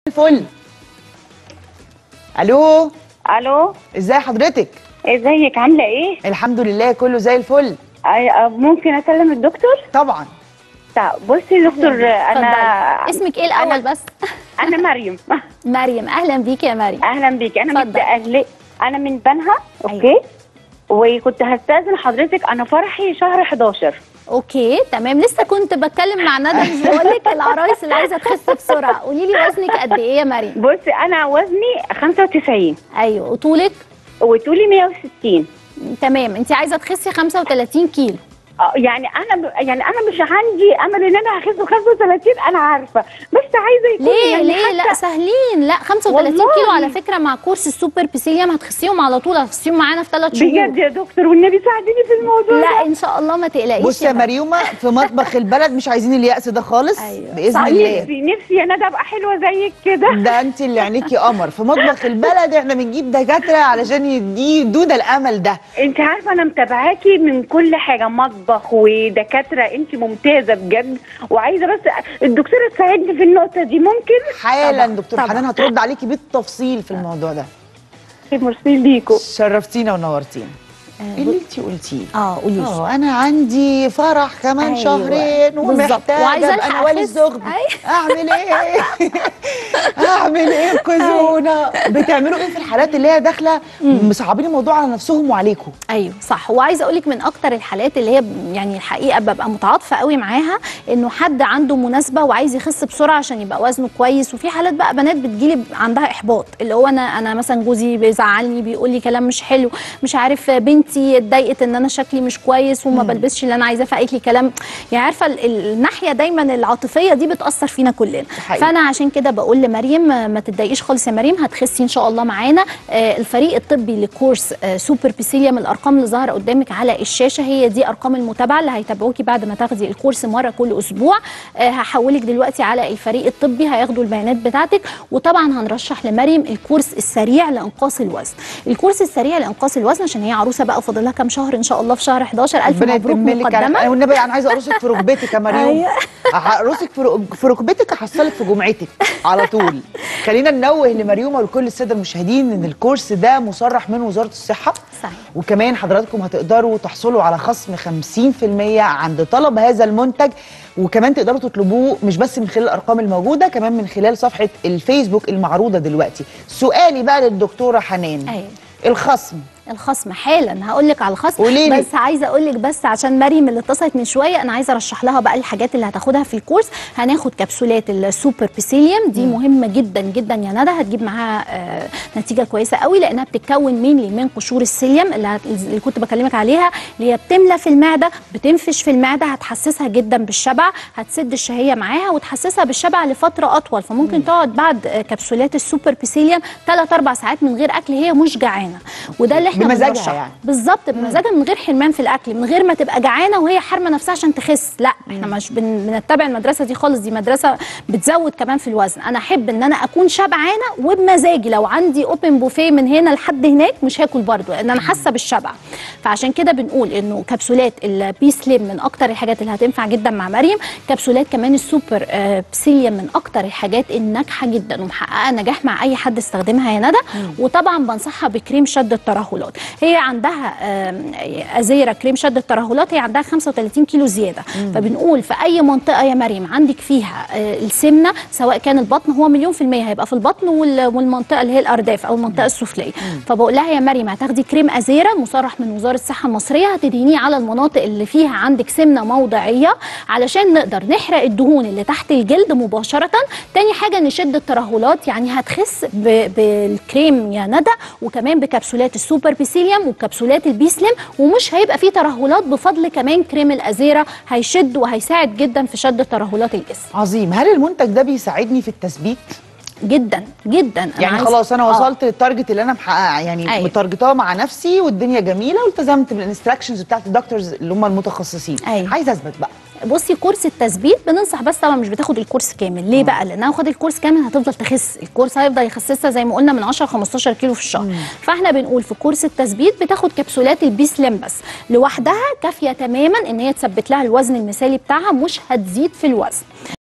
الفل الو الو ازاي حضرتك ازيك عامله ايه الحمد لله كله زي الفل أي- آه، ممكن اكلم الدكتور طبعا طب بصي يا دكتور انا اتفضلي. اسمك ايه الاول بس انا مريم مريم اهلا بيكي يا مريم اهلا بيكي انا من اتفضل. أهلي انا من بنها اوكي أيوة. وكنت هستاذن حضرتك انا فرحي شهر 11 اوكي تمام لسه كنت بتكلم مع ندى مش بقول لك العرايس اللي عايزه تخس بسرعه قولي لي وزنك قد ايه يا مريم بصي انا وزني 95 ايوه وطولك وطولي 160 تمام انت عايزه تخسي 35 كيلو آه، يعني انا ب... يعني انا مش عندي امل ان انا هخس 35 انا عارفه بس عايزه يكون ليه يعني ليه لا حتى- سهلين لا 35 والله. كيلو على فكره مع كورس السوبر بيسيليوم هتخسيهم على طول هتخسيهم معانا في 3 شهور بجد يا دكتور والنبي ساعديني في الموضوع لا ده. ان شاء الله ما تقلقيش بصي يا مريم. مريومه في مطبخ البلد مش عايزين اليأس ده خالص أيوة. باذن صحيح. الله نفسي نفسي يا ندى ابقى حلوه زيك كده ده انت اللي عينيكي قمر في مطبخ البلد احنا بنجيب دكاتره علشان يدي دوده الامل ده انت عارفه انا متابعاكي من كل حاجه مطبخ ودكاتره انت ممتازه بجد وعايزه بس الدكتوره تساعدني في النقطه دي ممكن حالا طبعاً، دكتور طبعاً. حنان هترد عليكي بالتفصيل في الموضوع ده ميرسي ليكوا شرفتينا ونورتينا آه، ايه اللي انت قلتيه اه قولي لي اه انا عندي فرح كمان أيوة. شهرين بالظبط. ومحتاجه وعايزة ابقى ألحق نوال أخس. الزغب أيوة. اعمل ايه اعمل ايه انقذونا بتعملوا ايه في الحالات اللي هي داخله مصعبين الموضوع على نفسهم وعليكم ايوه صح وعايزه اقول لك من اكتر الحالات اللي هي ب- يعني الحقيقه ببقى متعاطفه قوي معاها انه حد عنده مناسبه وعايز يخس بسرعه عشان يبقى وزنه كويس وفي حالات بقى بنات بتجيلي ب- عندها احباط اللي هو انا انا مثلا جوزي بيزعلني بيقول لي كلام مش حلو مش عارف بنتي اتضايقت ان انا شكلي مش كويس وما بلبسش اللي انا عايزاه فقالت لي كلام يعني عارفه ال- ال- الناحيه دايما العاطفيه دي بتاثر فينا كلنا حقيقي. فانا عشان كده بقول لمريم آه، ما تتضايقيش خالص يا مريم هتخسي ان شاء الله معانا آه، الفريق الطبي لكورس آه، سوبر بيسيليوم الارقام اللي ظاهره قدامك على الشاشه هي دي ارقام المتابعه اللي هيتابعوكي بعد ما تاخدي الكورس مره كل اسبوع آه، هحولك دلوقتي على الفريق الطبي هياخدوا البيانات بتاعتك وطبعا هنرشح لمريم الكورس السريع لانقاص الوزن الكورس السريع لانقاص الوزن عشان هي عروسه بقى فاضل لها كام شهر ان شاء الله في شهر 11 الف ربنا مبروك يتم لك مقدما انا والنبي انا عايزه ارقصك في ركبتك يا مريم أيوة. ارقصك في رك- في ركبتك احصلك في جمعتك على طول خلينا ننوه لمريومه ولكل الساده المشاهدين ان الكورس ده مصرح من وزاره الصحه صحيح. وكمان حضراتكم هتقدروا تحصلوا على خصم 50% عند طلب هذا المنتج وكمان تقدروا تطلبوه مش بس من خلال الارقام الموجوده كمان من خلال صفحه الفيسبوك المعروضه دلوقتي سؤالي بقى للدكتوره حنان أيوة. الخصم الخصم حالا هقول لك على الخصم قولي لي. بس عايزه اقول لك بس عشان مريم اللي اتصلت من شويه انا عايزه ارشح لها بقى الحاجات اللي هتاخدها في الكورس هناخد كبسولات السوبر بيسيليوم دي مهمه جدا جدا يا ندى هتجيب معاها آه نتيجه كويسه قوي لانها بتتكون مينلي من قشور السيليوم اللي, هت- اللي كنت بكلمك عليها اللي هي بتملى في المعده بتنفش في المعده هتحسسها جدا بالشبع هتسد الشهيه معاها وتحسسها بالشبع لفتره اطول فممكن تقعد بعد آه، كبسولات السوبر بيسيليوم 3 4 ساعات من غير اكل هي مش جعانه وده اللي احنا بمزاجها بنرشحه. يعني. بالظبط بمزاجها من غير حرمان في الاكل من غير ما تبقى جعانه وهي حارمه نفسها عشان تخس لا احنا مش بن... بنتبع المدرسه دي خالص دي مدرسه بتزود كمان في الوزن انا احب ان انا اكون شبعانه وبمزاجي لو عندي اوبن بوفيه من هنا لحد هناك مش هاكل برضو لان انا حاسه بالشبع فعشان كده بنقول انه كبسولات البي سليم من اكتر الحاجات اللي هتنفع جدا مع مريم كبسولات كمان السوبر آه، بسيليوم من اكتر الحاجات الناجحه جدا ومحققه نجاح مع اي حد استخدمها يا ندى وطبعا بنصحها بكريم شد الترهلات هي عندها آم، ازيره كريم شد الترهلات هي عندها 35 كيلو زياده فبنقول في اي منطقه يا مريم عندك فيها آه، السمنه سواء كان البطن هو مليون في الميه هيبقى في البطن وال- والمنطقه اللي هي الارداف او المنطقه السفليه فبقول لها يا مريم هتاخدي كريم ازيره مصرح من وزاره الصحه المصريه هتدهنيه على المناطق اللي فيها عندك سمنه موضعيه علشان نقدر نحرق الدهون اللي تحت الجلد مباشره تاني حاجه نشد الترهلات يعني هتخس ب- بالكريم يا ندى وكمان بكبسولات السوبر بيسيليوم وكبسولات البيسلم ومش هيبقى فيه ترهلات بفضل كمان كريم الازيره هيشد وهيساعد جدا في شد ترهلات الجسم عظيم هل المنتج ده بيساعدني في التثبيت جدا جدا أنا يعني عايزة- خلاص انا آه. وصلت للتارجت اللي انا محققه يعني أيوة. متارجتاه مع نفسي والدنيا جميله والتزمت بالانستراكشنز بتاعت الدكتورز اللي هم المتخصصين أيوة. عايزه اثبت بقى بصي كورس التثبيت بننصح بس طبعا مش بتاخد الكورس كامل ليه بقى لانها خد الكورس كامل هتفضل تخس الكورس هيفضل يخسسها زي ما قلنا من 10 ل 15 كيلو في الشهر فاحنا بنقول في كورس التثبيت بتاخد كبسولات البي سليم بس لوحدها كافيه تماما ان هي تثبت لها الوزن المثالي بتاعها مش هتزيد في الوزن